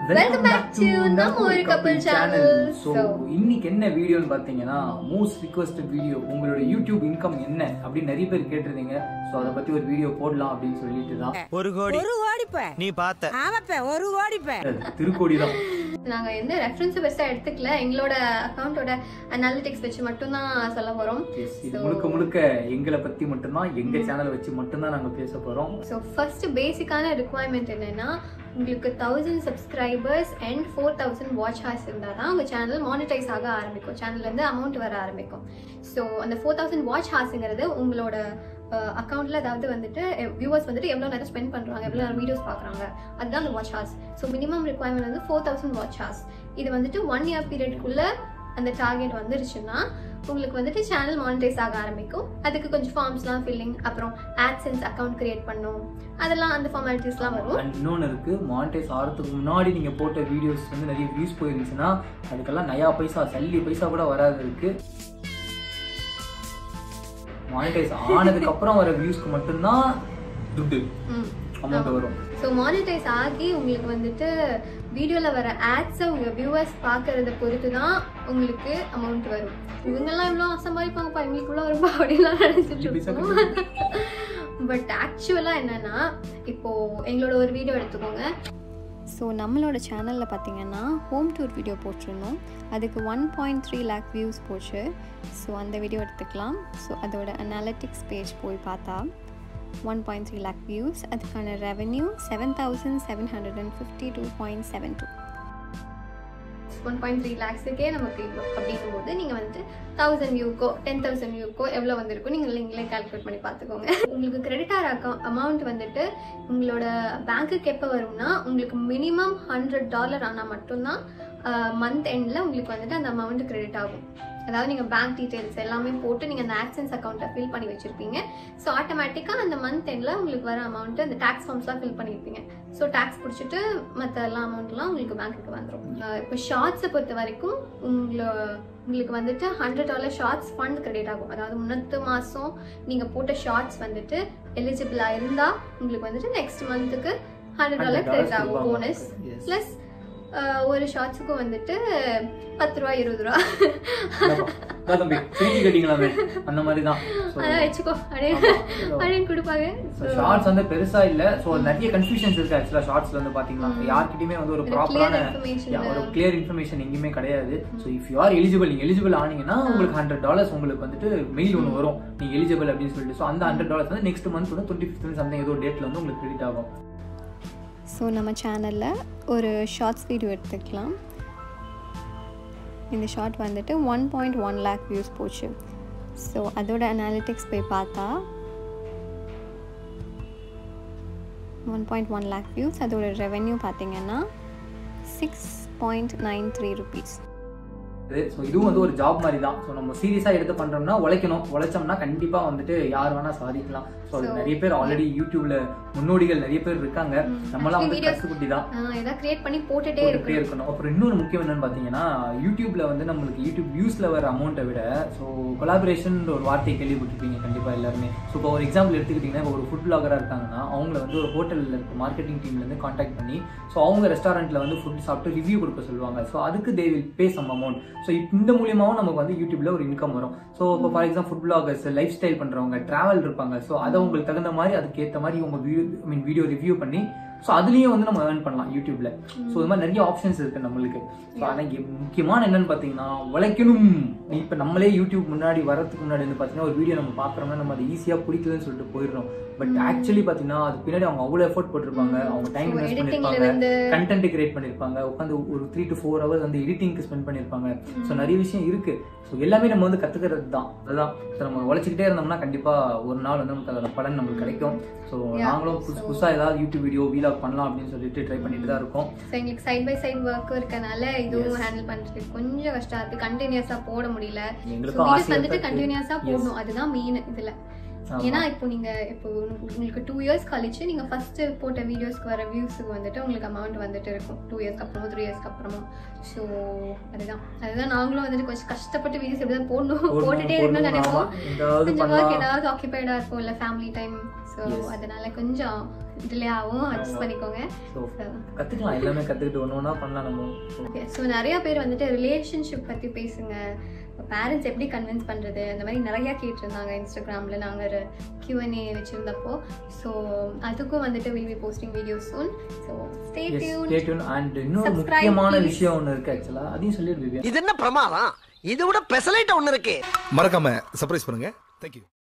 Welcome back to நம்ம ஒரு couple channel. So So- இன்னைக்கு என்ன வீடியோன்னு பார்த்தீங்கன்னா மோஸ்ட் ரிக்வஸ்டட் வீடியோ உங்களோட யூடியூப் இன்கம் என்ன அப்படின்னு நிறைய பேர் கேட்டிருந்தீங்க ஸோ அதை பத்தி ஒரு வீடியோ போடலாம் அப்படின்னு சொல்லிட்டு தான் ஒரு கோடி ஒரு ஓடிப்ப நீ பார்த்த ஆமாப்ப ஒரு ஓடிப்ப அது திருக்கோடி தான் நாங்க எந்த ரெஃபரன்ஸ் பெருசா எடுத்துக்கல எங்களோட அக்கவுண்டோட அனாலிட்டிக்ஸ் வச்சு மட்டும் தான் சொல்ல போறோம் Yes, இது So- முழுக்க முழுக்க எங்களை பத்தி மட்டும்தான் எங்க சேனலை வச்சு மட்டும்தான் நாங்க பேச போறோம் ஸோ ஃபர்ஸ்ட் பேசிக்கான ரிக்குவயர்மெண்ட் என்னன்னா உங்களுக்கு thousand subscribers and four thousand watch hours இருந்தால் தான் உங்கள் சேனல் மானிட்டைஸ் ஆக ஆரம்பிக்கும் சேனல்லேருந்து அமௌண்ட் வர ஆரம்பிக்கும் ஸோ அந்த ஃபோர் தௌசண்ட் வாட்ச் ஹார்ஸுங்கிறது உங்களோட அக்கௌண்ட்டில் அதாவது வந்துட்டு வியூவர்ஸ் வந்துட்டு எவ்வளோ நேரம் ஸ்பெண்ட் பண்ணுறாங்க எவ்வளோ நேரம் வீடியோஸ் பார்க்குறாங்க அதுதான் அந்த watch hours so minimum requirement வந்து ஃபோர் தௌசண்ட் வாட்ச் ஹார்ஸ் இது வந்துட்டு ஒன் இயர் பீரியட்குள்ளே அந்த டார்கெட் வந்துருச்சுன்னா உங்களுக்கு வந்துட்டு சேனல் மானிட்டைஸ் ஆக ஆரம்பிக்கும் அதுக்கு கொஞ்சம் ஃபார்ம்ஸ்லாம் ஃபில்லிங் அப்புறம் ஆட்சன்ஸ் அக்கௌண்ட் கிரியேட் பண்ணும் அதெல்லாம் அந்த ஃபார்மாலிட்டிஸ்லாம் வரும் அண்ட் இன்னொன்று இருக்கு மானிட்டைஸ் ஆகிறதுக்கு முன்னாடி நீங்க போட்ட வீடியோஸ் வந்து நிறைய வியூஸ் போயிருந்துச்சுன்னா அதுக்கெல்லாம் நயா பைசா சல்லி பைசா கூட வராது இருக்கு மானிட்டைஸ் ஆனதுக்கு அப்புறம் வர வியூஸ்க்கு மட்டும்தான் துட்டு அமௌண்ட் வரும் ஸோ மானிட்டைஸ் ஆகி உங்களுக்கு வந்துட்டு வீடியோவில் வர ஆட்ஸை உங்கள் வியூவர்ஸ் பார்க்கறத பொறுத்து தான் உங்களுக்கு அமௌண்ட் வரும் இவங்கெல்லாம் இவ்வளோ சம்பாதிப்பாங்கப்பா எங்களுக்குள்ள வரும்பா அப்படிலாம் நினைச்சிட்டு பைசா இருக்கோம் பட் ஆக்சுவலாக என்னன்னா இப்போ எங்களோட ஒரு வீடியோ எடுத்துக்கோங்க ஸோ நம்மளோட சேனலில் பார்த்தீங்கன்னா ஹோம் டூர் வீடியோ போட்டிருந்தோம் அதுக்கு one point three lakh views போச்சு ஸோ அந்த வீடியோ எடுத்துக்கலாம் ஸோ அதோட அனாலிட்டிக்ஸ் பேஜ் போய் பார்த்தா one point three lakh views அதுக்கான revenue seven thousand seven hundred and fifty two point seven two one point three லேக்ஸுக்கே நமக்கு இவ்வளோ அப்படிங்கும்போது நீங்கள் வந்துட்டு தௌசண்ட் வியூக்கோ டென் தௌசண்ட் வியூக்கோ எவ்வளோ வந்திருக்கும் நீங்கள் நீங்களே கால்குலேட் பண்ணி பார்த்துக்கோங்க உங்களுக்கு கிரெடிட் ஆகிற அக்கௌண்ட் அமௌண்ட் வந்துட்டு உங்களோட பேங்க்குக்கு எப்போ வரும்னா உங்களுக்கு மினிமம் ஹண்ட்ரட் டாலர் ஆனால் மட்டும்தான் மந்த் எண்டில் உங்களுக்கு வந்துட்டு அந்த அமௌண்ட் கிரெடிட் ஆகும் அதாவது நீங்கள் பேங்க் டீட்டெயில்ஸ் எல்லாமே போட்டு நீங்கள் அந்த ஆக்சன்ஸ் அக்கௌண்ட்டை ஃபில் பண்ணி வச்சுருப்பீங்க ஸோ ஆட்டோமேட்டிக்காக அந்த மந்த் எண்டில் உங்களுக்கு வர அமௌண்ட்டு அந்த டேக்ஸ் ஃபார்ம்ஸ்லாம் ஃபில் பண்ணியிருப்பீங்க ஸோ டேக்ஸ் பிடிச்சிட்டு மற்ற எல்லா அமௌண்ட்லாம் உங்களுக்கு பேங்க்குக்கு வந்துடும் இப்போ ஷார்ட்ஸை பொறுத்த வரைக்கும் உங்களை உங்களுக்கு வந்துட்டு hundred dollar shorts fund credit ஆகும் அதாவது முன்னத்து மாதம் நீங்கள் போட்ட ஷார்ட்ஸ் வந்துட்டு எலிஜிபிளாக இருந்தால் உங்களுக்கு வந்துட்டு நெக்ஸ்ட் மந்த்துக்கு ஹண்ட்ரட் டாலர் கிரெடிட் ஆகும் போனஸ் Yes. ப்ளஸ் ஒரு ஷார்ட்ஸுக்கும் வந்துட்டு பத்து ரூபா இருபது ரூபா அதான் தம்பி செய்தி கேட்டீங்களாமே அந்த மாதிரி தான் அதான் வச்சுக்கோ அப்படியே அப்படின்னு கொடுப்பாங்க ஷார்ட்ஸ் வந்து பெருசா இல்ல சோ நிறைய கன்ஃபியூஷன்ஸ் இருக்கு ஆக்சுவலா ஷார்ட்ஸ்ல வந்து பாத்தீங்களா யார்கிட்டயுமே வந்து ஒரு ஒரு ப்ராப்பரான clear information ஒரு கிளியர் இன்ஃபர்மேஷன் எங்கேயுமே கிடையாது so if you are eligible நீங்க எலிஜிபிள் ஆனீங்கன்னா உங்களுக்கு ஹண்ட்ரட் டாலர்ஸ் உங்களுக்கு வந்துட்டு மெயில் ஒன்று வரும் நீங்க எலிஜிபிள் அப்படின்னு சொல்லிட்டு ஸோ அந்த ஹண்ட்ரட் டாலர்ஸ் வந்து நெக்ஸ்ட் மந்த் வந்து டுவெண்ட்டி ஃபிஃப்த் சம்திங் ஏதோ டேட்ல வந்து உங்களுக்கு கிரெடிட் ஆகும் ஸோ நம்ம சேனலில் ஒரு ஷார்ட்ஸ் வீடியோ எடுத்துக்கலாம் இந்த ஷார்ட் வந்துட்டு one point one lakh views போச்சு ஸோ அதோட அனாலிட்டிக்ஸ் போய் பார்த்தா one point one lakh views அதோட ரெவென்யூ பார்த்தீங்கன்னா six point nine three rupees so இதுவும் வந்து ஒரு ஜாப் மாதிரி தான் ஸோ நம்ம சீரியஸா எடுத்து பண்றோம்னா உழைக்கணும் உழைச்சோம்னா கண்டிப்பா வந்துட்டு யார் வேணா சாதிக்கலாம் ஸோ So, நிறைய பேர் ஆல்ரெடி யூடியூப்ல முன்னோடிகள் நிறைய பேர் இருக்காங்க நம்மளாம் வந்து videos- கற்றுக்குட்டி தான் ஏதாவது கிரியேட் பண்ணி போட்டுட்டே போட்டுட்டே இருக்கணும் இருக்கணும் அப்புறம் இன்னொரு முக்கியம் என்னன்னு பார்த்தீங்கன்னா யூடியூப்ல வந்து நம்மளுக்கு யூடியூப் வியூஸ்ல வர அமௌண்ட்டை விட ஸோ கொலாபரேஷன் ஒரு வார்த்தை கேள்விப்பட்டிருப்பீங்க கண்டிப்பா எல்லாருமே ஸோ இப்போ ஒரு எக்ஸாம்பிள் எடுத்துக்கிட்டிங்கன்னா இப்போ ஒரு ஃபுட் பிளாகராக இருக்காங்கன்னா அவங்கள வந்து ஒரு ஹோட்டலில் இருக்க மார்க்கெட்டிங் டீம்ல இருந்து காண்டாக்ட் பண்ணி ஸோ அவங்க ரெஸ்டாரண்ட்ல வந்து ஃபுட் சாப்பிட்டு ரிவ்யூ கொடுக்க சொல்லுவாங்க ஸோ அதுக்கு they will pay some amount so இந்த மூலியமாவும் நமக்கு வந்து யூடியூப்ல ஒரு இன்கம் வரும் ஸோ இப்போ for example food bloggers life style பண்றவங்க டிராவல் இருப்பாங்க ஸோ அதை உங்களுக்கு தகுந்த மாதிரி அதுக்கு ஏற்ற மாதிரி உங்க video I mean video review பண்ணி ஸோ அதுலயும் வந்து நம்ம ஏர்ன் பண்ணலாம் யூடியூப்ல ஸோ இது மாதிரி நிறைய ஆப்ஷன்ஸ் இருக்கு நம்மளுக்கு ஸோ ஆனால் இங்கே முக்கியமான என்னன்னு பார்த்தீங்கன்னா உழைக்கணும் இப்போ நம்மளே யூடியூப் முன்னாடி வரதுக்கு முன்னாடி வந்து பார்த்தீங்கன்னா ஒரு வீடியோ நம்ம பார்க்குறோம்னா நம்ம அதை ஈஸியாக பிடிக்கலன்னு சொல்லிட்டு போயிடுறோம் பட் ஆக்சுவலி பார்த்தீங்கன்னா அது பின்னாடி அவங்க அவ்வளோ எஃபோர்ட் போட்டிருப்பாங்க அவங்க டைம் So, இன்வெஸ்ட் editing ல பண்ணியிருப்பாங்க இருந்து கண்டென்ட் கிரியேட் பண்ணியிருப்பாங்க உட்காந்து ஒரு த்ரீ டு ஃபோர் ஹவர்ஸ் வந்து எடிட்டிங்க்கு ஸ்பெண்ட் பண்ணியிருப்பாங்க ஸோ நிறைய விஷயம் இருக்கு ஸோ எல்லாமே நம்ம வந்து கத்துக்கிறது தான் அதுதான் So, நம்ம உழைச்சிக்கிட்டே இருந்தோம்னா கண்டிப்பா ஒரு நாள் வந்து நமக்கு அதோட பலன் நமக்கு கிடைக்கும் ஸோ Yeah, நாங்களும் புதுசு so- புதுசா ஏதாவது யூடியூப் வீடியோ வீலாக் பண்ணலாம் அப்படின்னு சொல்லிட்டு ட்ரை பண்ணிட்டு தான் இருக்கோம் ஸோ எங்களுக்கு சைட் பை சைட் ஒர்க்கும் இருக்கனால இதுவும் Yes. ஹேண்டில் பண்ணுறது கொஞ்சம் கஷ்டம் இருக்கு கண்டினியூஸா போட முடியல எங்களுக்கும் வீடியோஸ் ஆசையா வந்துட்டு இருக்கு. கண்டினியூஸா Yes. போடணும் அதுதான் மெயின் இதுல ஆமா. ஏன்னா இப்போ நீங்க இப்போ உங்களுக்கு டூ இயர்ஸ் கழிச்சு நீங்க ஃபர்ஸ்ட் போட்ட வீடியோஸ்க்கு வர வியூஸுக்கு வந்துட்டு உங்களுக்கு அமௌண்ட் வந்துட்டு இருக்கும் டூ இயர்ஸ்க்கு அப்புறமும் த்ரீ இயர்ஸ்க்கு அப்புறமும் ஸோ அதுதான் அதுதான் நாங்களும் வந்துட்டு கொஞ்சம் கஷ்டப்பட்டு வீடியோஸ் எப்படி தான் போடணும் போடணும், போட்டுட்டே இருக்கணும்னு போடணும், நினைப்போம் ஆமா. ஏதாவது கொஞ்சம் ஒர்க் பண்ணலாம் ஏதாவது ஆக்கியபைடா இருக்கும் இல்ல family time so so Yes. அதனால கொஞ்சம் டிலே ஆகும் அட்ஜஸ்ட் பண்ணிக்கோங்க ஸோ கற்றுக்கலாம் எல்லாமே கற்றுக்கிட்டு ஒன்று ஒன்றா பண்ணலாம் நம்ம So, ஓகே ஸோ நிறைய பேர் வந்துட்டு ரிலேஷன்ஷிப் பற்றி பேசுங்க பேரண்ட்ஸ் எப்படி கன்வின்ஸ் பண்ணுறது அந்த மாதிரி நிறையா கேட்டிருந்தாங்க இன்ஸ்டாகிராமில் நாங்கள் ஒரு கியூஎன்ஏ வச்சுருந்தப்போ ஸோ அதுக்கும் வந்துட்டு will be posting videos soon so stay yes, tune stay tuned. and இன்னொரு Subscribe, முக்கியமான please. விஷயம் ஒன்று இருக்கு ஆக்சுவலாக அதையும் சொல்லிடு திவ்யா இது என்ன பிரமாதம் இது விட பெசலைட் ஒண்ணு இருக்கு மறக்காம சர்ப்ரைஸ் பண்ணுங்க தேங்க்யூ